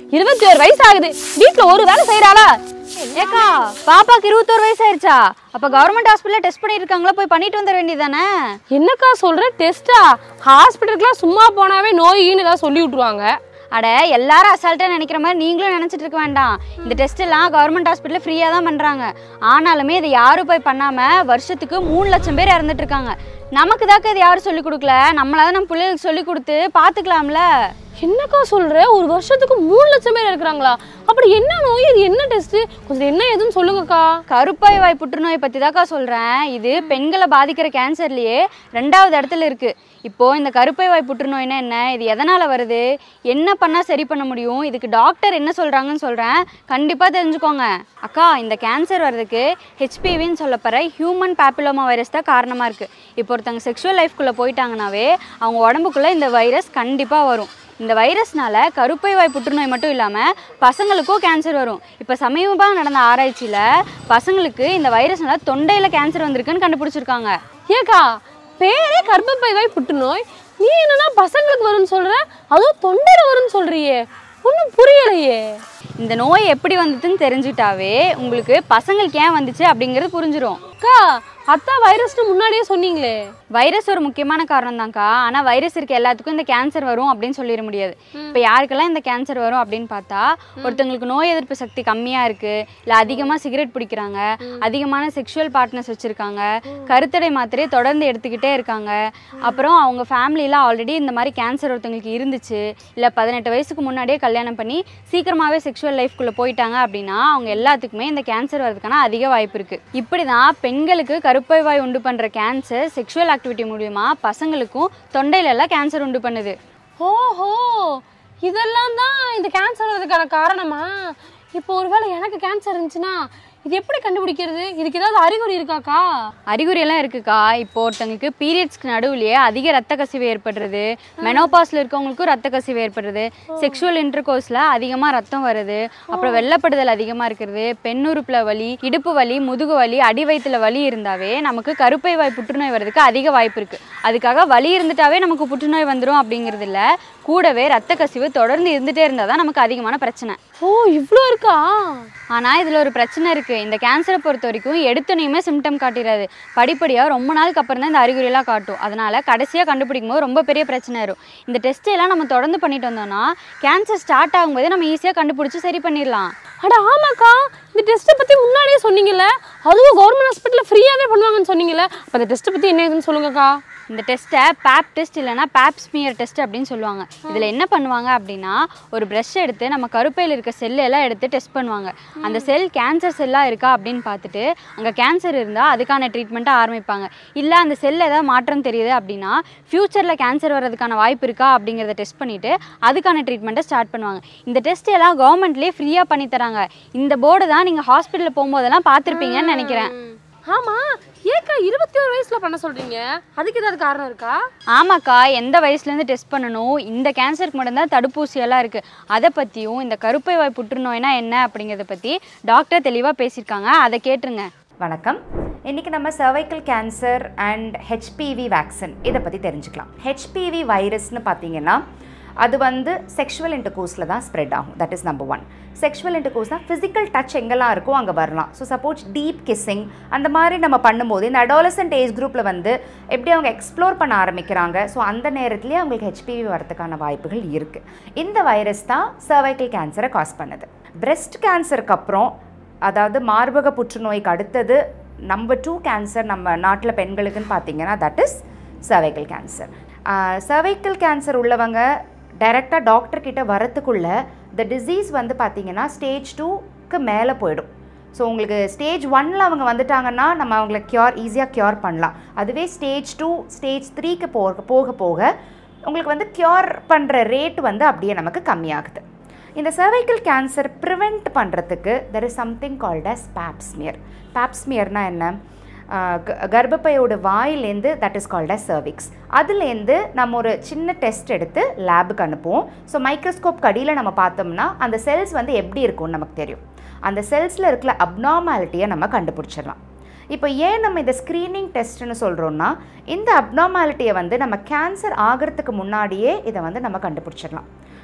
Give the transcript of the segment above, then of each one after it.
இருபத்தி ஒரு வயசு ஆகுது வீட்ல ஒரு வேலை செய்யறாளா ஏக்கா பாப்பாக்கு இருபத்தோரு வயசு ஆயிடுச்சா அப்ப கவர்மெண்ட் ஹாஸ்பிட்டல்ல டெஸ்ட் பண்ணிட்டு இருக்காங்களா போய் பண்ணிட்டு வந்துட வேண்டியதானே என்னக்கா சொல்ற டெஸ்டா ஹாஸ்பிட்டலுக்குலாம் சும்மா போனாவே நோயின்னு ஏதாவது சொல்லி விட்டுருவாங்க அட எல்லாரும் அசால்ட்டா நினைக்கிற மாதிரி நீங்களும் நினைச்சிட்டு இருக்க வேண்டாம் இந்த டெஸ்ட் எல்லாம் கவர்மெண்ட் ஹாஸ்பிட்டல்ல ஃப்ரீயா தான் பண்றாங்க ஆனாலுமே இதை யாரும் போய் பண்ணாம வருஷத்துக்கு மூணு லட்சம் பேர் இறந்துட்டு இருக்காங்க நமக்கு தாக்க இது யாரும் சொல்லி கொடுக்கல நம்மளாவது நம்ம பிள்ளைகளுக்கு சொல்லி கொடுத்து பாத்துக்கலாம்ல என்னக்கா சொல்ற ஒரு வருஷத்துக்கு மூணு லட்சம் பேர் இருக்கிறாங்களா அப்படி என்ன நோய் இது என்ன டெஸ்ட் கொஞ்சம் என்ன ஏதுன்னு சொல்லுங்கக்கா கருப்பாய் வாய் புற்றுநோய் பற்றி தாக்கா சொல்கிறேன் இது பெண்களை பாதிக்கிற கேன்சர்லேயே ரெண்டாவது இடத்துல இருக்குது இப்போது இந்த கருப்பை வாய் புற்றுநோய்னா என்ன இது எதனால் வருது என்ன பண்ணால் சரி பண்ண முடியும் இதுக்கு டாக்டர் என்ன சொல்கிறாங்கன்னு சொல்கிறேன் கண்டிப்பாக தெரிஞ்சுக்கோங்க அக்கா இந்த கேன்சர் வர்றதுக்கு ஹெச்பிவின்னு சொல்லப்படுற ஹியூமன் பேப்பிலோமா வைரஸ் தான் காரணமாக இருக்குது இப்போ ஒருத்தவங்க செக்ஷுவல் லைஃப்குள்ளே போயிட்டாங்கனாவே அவங்க உடம்புக்குள்ளே இந்த வைரஸ் கண்டிப்பாக வரும் இந்த வைரஸ்னால கருப்பை வாய் புற்றுநோய் மட்டும் இல்லாமல் பசங்களுக்கும் கேன்சர் வரும் இப்போ சமீபமாக நடந்த ஆராய்ச்சியில் பசங்களுக்கு இந்த வைரஸ்னால தொண்டையில் கேன்சர் வந்திருக்குன்னு கண்டுபிடிச்சிருக்காங்க ஏக்கா பேரே கர்ப்பப்பை வாய் புற்றுநோய் நீ என்னன்னா பசங்களுக்கு வரும்னு சொல்ற அதுவும் தொண்டையில வரும்னு சொல்றியே ஒன்றும் புரியலையே இந்த நோய் எப்படி வந்ததுன்னு தெரிஞ்சுட்டாவே உங்களுக்கு பசங்களுக்கு ஏன் வந்துச்சு அப்படிங்கிறது புரிஞ்சிடும் அக்கா அத்தா வைரஸ்னு முன்னாடியே சொன்னீங்களே வைரஸ் ஒரு முக்கியமான காரணம் தான்க்கா ஆனால் வைரஸ் இருக்க எல்லாத்துக்கும் இந்த கேன்சர் வரும் அப்படின்னு சொல்லிட முடியாது இப்போ யாருக்கெல்லாம் இந்த கேன்சர் வரும் அப்படின்னு பார்த்தா ஒருத்தங்களுக்கு நோய் எதிர்ப்பு சக்தி கம்மியாக இருக்குது இல்லை அதிகமாக சிகரெட் பிடிக்கிறாங்க அதிகமான செக்ஷுவல் பார்ட்னர்ஸ் வச்சுருக்காங்க கருத்தடை மாத்திரையை தொடர்ந்து எடுத்துக்கிட்டே இருக்காங்க அப்புறம் அவங்க ஃபேமிலியில் ஆல்ரெடி இந்த மாதிரி கேன்சர் ஒருத்தங்களுக்கு இருந்துச்சு இல்லை பதினெட்டு வயசுக்கு முன்னாடியே கல்யாணம் பண்ணி சீக்கிரமாகவே செக்ஷுவல் லைஃப்குள்ளே போயிட்டாங்க அப்படின்னா அவங்க எல்லாத்துக்குமே இந்த கேன்சர் வரதுக்கான அதிக வாய்ப்பு இருக்குது இப்படி தான் பெண்களுக்கு கருப்பை வாய் உண்டு பண்ணுற கேன்சர் செக்ஷுவல் ஆக்டிவிட்டி மூலியமா பசங்களுக்கும் தொண்டையில எல்லாம் கேன்சர் உண்டு பண்ணுது ஓஹோ இதெல்லாம் தான் இந்த கேன்சர் வரதுக்கான காரணமா இப்போ ஒருவேளை எனக்கு கேன்சர் இருந்துச்சுன்னா இது எப்படி கண்டுபிடிக்கிறது இதுக்கு ஏதாவது அறிகுறி இருக்காக்கா அறிகுறியெல்லாம் இருக்குக்கா இப்போ ஒருத்தங்களுக்கு பீரியட்ஸ்க்கு நடுவுலயே அதிக ரத்த கசிவு ஏற்படுறது மெனோபாஸ்ல இருக்கவங்களுக்கும் ரத்த கசிவு ஏற்படுறது செக்ஷுவல் இன்டர்கோர்ஸ்ல அதிகமா ரத்தம் வருது அப்புறம் வெள்ளப்படுதல் அதிகமா இருக்கிறது பெண்ணுறுப்புல வலி இடுப்பு வலி முதுகு வலி அடி வயிற்றுல வலி இருந்தாவே நமக்கு கருப்பை வாய் புற்றுநோய் வர்றதுக்கு அதிக வாய்ப்பு இருக்கு அதுக்காக வலி இருந்துட்டாவே நமக்கு புற்றுநோய் வந்துடும் அப்படிங்கிறது இல்ல கூடவே ரத்த கசிவு தொடர்ந்து இருந்துட்டே இருந்தால் தான் நமக்கு அதிகமான பிரச்சனை ஓ இவ்வளோ இருக்கா ஆனால் இதில் ஒரு பிரச்சனை இருக்குது இந்த கேன்சரை பொறுத்த வரைக்கும் எடுத்தோனையுமே சிம்டம் காட்டிடாது படிப்படியாக ரொம்ப நாளுக்கு அப்புறம் தான் இந்த அறிகுறியெல்லாம் காட்டும் அதனால் கடைசியாக கண்டுபிடிக்கும் போது ரொம்ப பெரிய பிரச்சனை வரும் இந்த டெஸ்ட் எல்லாம் நம்ம தொடர்ந்து பண்ணிட்டு வந்தோம்னா கேன்சர் ஸ்டார்ட் ஆகும்போதே நம்ம ஈஸியாக கண்டுபிடிச்சி சரி பண்ணிடலாம் அட ஆமாக்கா இந்த டெஸ்ட்டை பற்றி முன்னாடியே சொன்னீங்கல்ல அதுவும் கவர்மெண்ட் ஹாஸ்பிட்டலில் ஃப்ரீயாகவே பண்ணுவாங்கன்னு சொன்னீங்கல்ல அப்போ அந்த டெஸ்ட்டை பற்றி என்ன ஏதுன்னு சொல்லுங்கக்கா இந்த டெஸ்ட்டை பேப் டெஸ்ட் இல்லைன்னா பேப் ஸ்மியர் டெஸ்ட் அப்படின்னு சொல்லுவாங்க இதில் என்ன பண்ணுவாங்க அப்படின்னா ஒரு ப்ரஷ் எடுத்து நம்ம கருப்பையில் இருக்க செல் எல்லாம் எடுத்து டெஸ்ட் பண்ணுவாங்க அந்த செல் கேன்சர் செல்லாக இருக்கா அப்படின்னு பார்த்துட்டு அங்கே கேன்சர் இருந்தால் அதுக்கான ட்ரீட்மெண்ட்டை ஆரம்பிப்பாங்க இல்லை அந்த செல்ல ஏதாவது மாற்றம் தெரியுது அப்படின்னா ஃப்யூச்சரில் கேன்சர் வர்றதுக்கான வாய்ப்பு இருக்கா அப்படிங்கிறத டெஸ்ட் பண்ணிவிட்டு அதுக்கான ட்ரீட்மெண்ட்டை ஸ்டார்ட் பண்ணுவாங்க இந்த டெஸ்ட் எல்லாம் கவர்மெண்ட்லேயே ஃப்ரீயாக பண்ணி தராங்க இந்த போர்டு தான் நீங்கள் ஹாஸ்பிட்டலில் போகும்போதெல்லாம் பார்த்துருப்பீங்கன்னு நினைக்கிறேன் ஆமாம் ஏக்கா இருபத்தி ஒரு வயசில் பண்ண சொல்கிறீங்க அதுக்கு ஏதாவது காரணம் இருக்கா ஆமாக்கா எந்த வயசுலேருந்து டெஸ்ட் பண்ணணும் இந்த கேன்சருக்கு மட்டும்தான் தடுப்பூசியெல்லாம் இருக்குது அதை பற்றியும் இந்த கருப்பை வாய் புற்றுநோய்னா என்ன அப்படிங்கிறத பற்றி டாக்டர் தெளிவாக பேசியிருக்காங்க அதை கேட்டுருங்க வணக்கம் இன்றைக்கி நம்ம cervical cancer and HPV vaccine இதை பற்றி தெரிஞ்சுக்கலாம் ஹெச்பிவி வைரஸ்னு பார்த்தீங்கன்னா அது வந்து செக்ஷுவல் இன்டர்கோர்ஸில் தான் ஸ்ப்ரெட் ஆகும் that is number one sexual intercourse தான் ஃபிசிக்கல் டச் எங்கெல்லாம் இருக்கோ அங்கே வரலாம் ஸோ சப்போஸ் டீப் கிஸ்ஸிங் அந்த மாதிரி நம்ம பண்ணும்போது இந்த அடாலசன்ட் ஏஜ் குரூப்பில் வந்து எப்படி அவங்க எக்ஸ்ப்ளோர் பண்ண ஆரம்பிக்கிறாங்க ஸோ அந்த நேரத்துலேயே அவங்களுக்கு ஹெச்பிவி வரதுக்கான வாய்ப்புகள் இருக்குது இந்த வைரஸ் தான் cervical கேன்சரை காஸ் பண்ணுது breast கேன்சருக்கு அப்புறம் அதாவது மார்பக புற்றுநோய்க்கு அடுத்தது நம்பர் டூ கேன்சர் நம்ம நாட்டில் பெண்களுக்குன்னு பார்த்தீங்கன்னா that is cervical cancer cervical cancer உள்ளவங்க டைரெக்டாக டாக்டர் கிட்ட வரத்துக்குள்ள இந்த டிசீஸ் வந்து பார்த்தீங்கன்னா ஸ்டேஜ் டூக்கு மேலே போயிடும் ஸோ உங்களுக்கு ஸ்டேஜ் ஒன்னில் அவங்க வந்துட்டாங்கன்னா நம்ம அவங்கள க்யூர் ஈஸியாக க்யூர் பண்ணலாம் அதுவே ஸ்டேஜ் டூ ஸ்டேஜ் த்ரீக்கு போக போக போக உங்களுக்கு வந்து க்யூர் பண்ணுற ரேட் வந்து அப்படியே நமக்கு கம்மியாகுது இந்த cervical கேன்சர் ப்ரிவெண்ட் பண்ணுறதுக்கு there is something called as pap smear பேப்ஸ்மியர்னா என்ன ஆஹ் க- கர்ப்பப்பையோட வாயிலேருந்து that is called as cervix அதுலேருந்து நம்ம ஒரு சின்ன டெஸ்ட் எடுத்து லேபுக்கு அனுப்புவோம் ஸோ மைக்ரோஸ்கோப் கடியில் நம்ம பார்த்தோம்னா அந்த செல்ஸ் வந்து எப்படி இருக்கும்னு நமக்கு தெரியும் அந்த செல்ஸில் இருக்கிற அப்நார்மாலிட்டியை நம்ம கண்டுபிடிச்சிடலாம் இப்போ ஏன் நம்ம இதை ஸ்க்ரீனிங் டெஸ்ட்னு சொல்கிறோன்னா இந்த அப்நார்மாலிட்டியை வந்து நம்ம கேன்சர் ஆகிறதுக்கு முன்னாடியே இதை வந்து நம்ம கண்டுபிடிச்சிடலாம்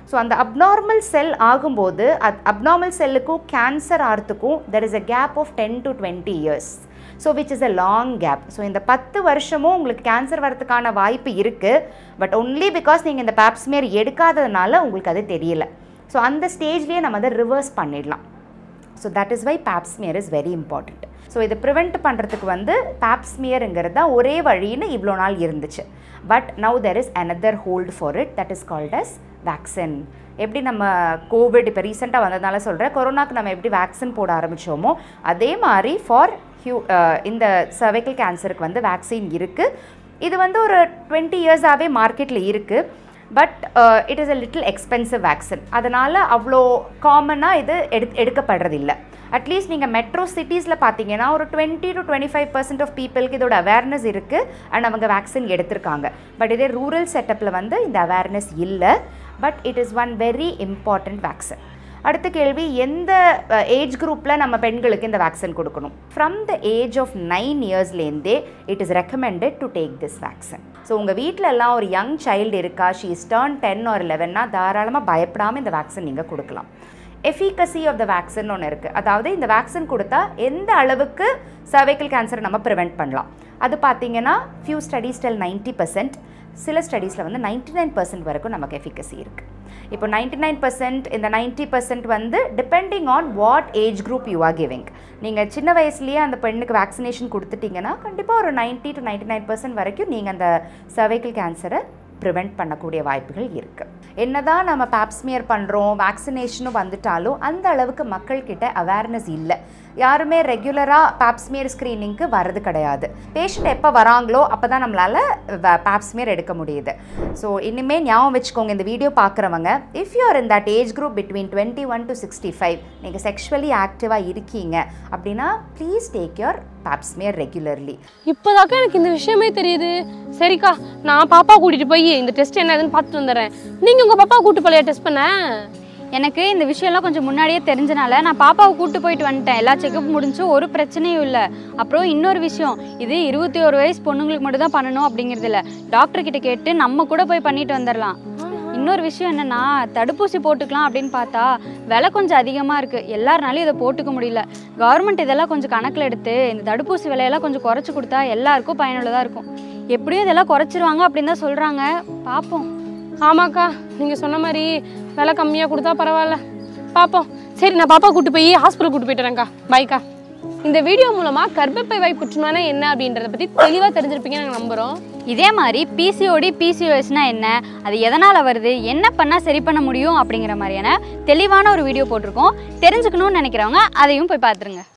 ஸோ அந்த அப்நார்மல் செல் ஆகும்போது அது அப்நார்மல் செல்லுக்கும் கேன்சர் ஆகிறதுக்கும் there is a gap of ten to twenty years so which is a long gap so இந்த பத்து வருஷமும் உங்களுக்கு கேன்சர் வரதுக்கான வாய்ப்பு இருக்குது பட் ஒன்லி பிகாஸ் நீங்கள் இந்த பேப்ஸ்மியர் எடுக்காததுனால உங்களுக்கு அது தெரியல ஸோ அந்த ஸ்டேஜ்லேயே நம்ம அதை ரிவர்ஸ் பண்ணிடலாம் so that is why pap smear is very important so இதை ப்ரிவெண்ட் பண்ணுறதுக்கு வந்து பேப்ஸ்மியருங்கிறது தான் ஒரே வழின்னு இவ்வளோ நாள் இருந்துச்சு but now there is another hold for it that is called as vaccine எப்படி நம்ம கோவிட் இப்போ ரீசெண்டாக வந்ததுனால சொல்கிறேன் கொரோனாக்கு நம்ம எப்படி வேக்சின் போட ஆரம்பித்தோமோ அதே மாதிரி ஃபார் ஹியூ இந்த சர்வைக்கல் கேன்சருக்கு வந்து வேக்சின் இருக்குது இது வந்து ஒரு டுவெண்ட்டி இயர்ஸாகவே மார்க்கெட்டில் இருக்குது but it is a little expensive vaccine அதனால் அவ்வளோ காமனாக இது எடு எடுக்கப்படுறதில்ல அட்லீஸ்ட் நீங்கள் மெட்ரோ சிட்டிஸில் பார்த்தீங்கன்னா ஒரு twenty to twenty five percent of பீப்புளுக்கு இதோட அவேர்னஸ் இருக்குது அண்ட் அவங்க வேக்சின் எடுத்திருக்காங்க பட் இதே ரூரல் செட்டப்பில் வந்து இந்த அவேர்னஸ் இல்லை but it is one very important vaccine அடுத்த கேள்வி எந்த ஏஜ் குரூப்பில் நம்ம பெண்களுக்கு இந்த வேக்சின் கொடுக்கணும் from the age of nine இயர்ஸ்லேருந்தே it is recommended to take this vaccine so உங்கள் வீட்டில் எல்லாம் ஒரு யங் சைல்டு இருக்கா ஷீ இஸ் டர்ன் டென் ஒரு லெவன்னா தாராளமாக பயப்படாமல் இந்த வேக்சின் நீங்கள் கொடுக்கலாம் எஃபிகசி ஆஃப் த வேக்சின் ஒன்று இருக்குது அதாவது இந்த வேக்சின் கொடுத்தா எந்த அளவுக்கு சர்வைக்கல் கேன்சரை நம்ம ப்ரிவெண்ட் பண்ணலாம் அது பார்த்தீங்கன்னா few studies tell ninety percent சில ஸ்டடீஸில் வந்து நைன்ட்டி நைன் பர்சன்ட் வரைக்கும் நமக்கு எஃபிகசி இருக்குது இப்போ நைன்ட்டி நைன் பர்சன்ட் இந்த நைன்ட்டி பர்சன்ட் வந்து depending on what age group you are giving நீங்கள் சின்ன வயசுலேயே அந்த பெண்ணுக்கு வேக்சினேஷன் கொடுத்துட்டீங்கன்னா கண்டிப்பாக ஒரு ninety two ninety nine percent வரைக்கும் நீங்கள் அந்த சர்வைக்கல் கேன்சரை ப்ரிவெண்ட் பண்ணக்கூடிய வாய்ப்புகள் இருக்குது என்னதான் நம்ம பேப்ஸ்மியர் பண்ணுறோம் வேக்சினேஷனும் வந்துட்டாலும் அந்த அளவுக்கு மக்கள்கிட்ட அவேர்னஸ் இல்லை யாருமே ரெகுலராக பேப்ஸ்மியர் ஸ்க்ரீனிங்க்கு வரது கிடையாது பேஷண்ட் எப்போ வராங்களோ அப்போ தான் நம்மளால் பேப்ஸ்மியர் எடுக்க முடியுது ஸோ இனிமேல் ஞாபகம் வச்சுக்கோங்க இந்த வீடியோ பார்க்குறவங்க if you are in that age group between twenty one to sixty five நீங்கள் செக்ஷுவலி ஆக்டிவாக இருக்கீங்க அப்படின்னா please take your pap smear regularly இப்போதாக்கா எனக்கு இந்த விஷயமே தெரியுது சரிக்கா நான் பாப்பா கூட்டிட்டு போய் இந்த டெஸ்ட் என்னதுன்னு பார்த்துட்டு வந்துடுறேன் நீங்க உங்க பாப்பா கூட்டு போலையா டெஸ்ட் பண்ண எனக்கு இந்த விஷயம்லாம் கொஞ்சம் முன்னாடியே தெரிஞ்சனால நான் பாப்பாவை கூட்டு போயிட்டு வந்துட்டேன் எல்லா செக்கப் முடிஞ்சு ஒரு பிரச்சனையும் இல்லை அப்புறம் இன்னொரு விஷயம் இது இருபத்தி ஒரு வயசு பொண்ணுங்களுக்கு மட்டும் தான் பண்ணணும் அப்படிங்கிறது இல்லை டாக்டர் கிட்ட கேட்டு நம்ம கூட போய் பண்ணிட்டு வந்துடலாம் இன்னொரு விஷயம் என்னன்னா தடுப்பூசி போட்டுக்கலாம் அப்படின்னு பார்த்தா விலை கொஞ்சம் அதிகமாக இருக்குது எல்லாருனாலையும் இதை போட்டுக்க முடியல கவர்மெண்ட் இதெல்லாம் கொஞ்சம் கணக்கில் எடுத்து இந்த தடுப்பூசி விலையெல்லாம் கொஞ்சம் குறைச்சி கொடுத்தா எல்லாருக்கும் பயனுள்ளதாக இருக்கும் எப்படியும் இதெல்லாம் குறைச்சிருவாங்க அப்படின்னு தான் சொல்கிறாங்க பார்ப்போம் ஆமாக்கா நீங்க சொன்ன மாதிரி விலை கம்மியா கொடுத்தா பரவாயில்ல பாப்போம் சரி நான் பாப்பா கூட்டு போய் ஹாஸ்பிட்டல் கூட்டு போயிட்டு வரேன்க்கா பாய்க்கா இந்த வீடியோ மூலமா கர்ப்பப்பை வாய் புற்றுநோய்னா என்ன அப்படின்றத பத்தி தெளிவா தெரிஞ்சிருப்பீங்கன்னு நாங்க நம்புறோம் இதே மாதிரி பிசிஓடி பிசிஓஎஸ்னா என்ன அது எதனால் வருது என்ன பண்ணால் சரி பண்ண முடியும் அப்படிங்கிற மாதிரியான தெளிவான ஒரு வீடியோ போட்டிருக்கோம் தெரிஞ்சுக்கணும்னு நினைக்கிறவங்க அதையும் போய் பார்த்துருங்க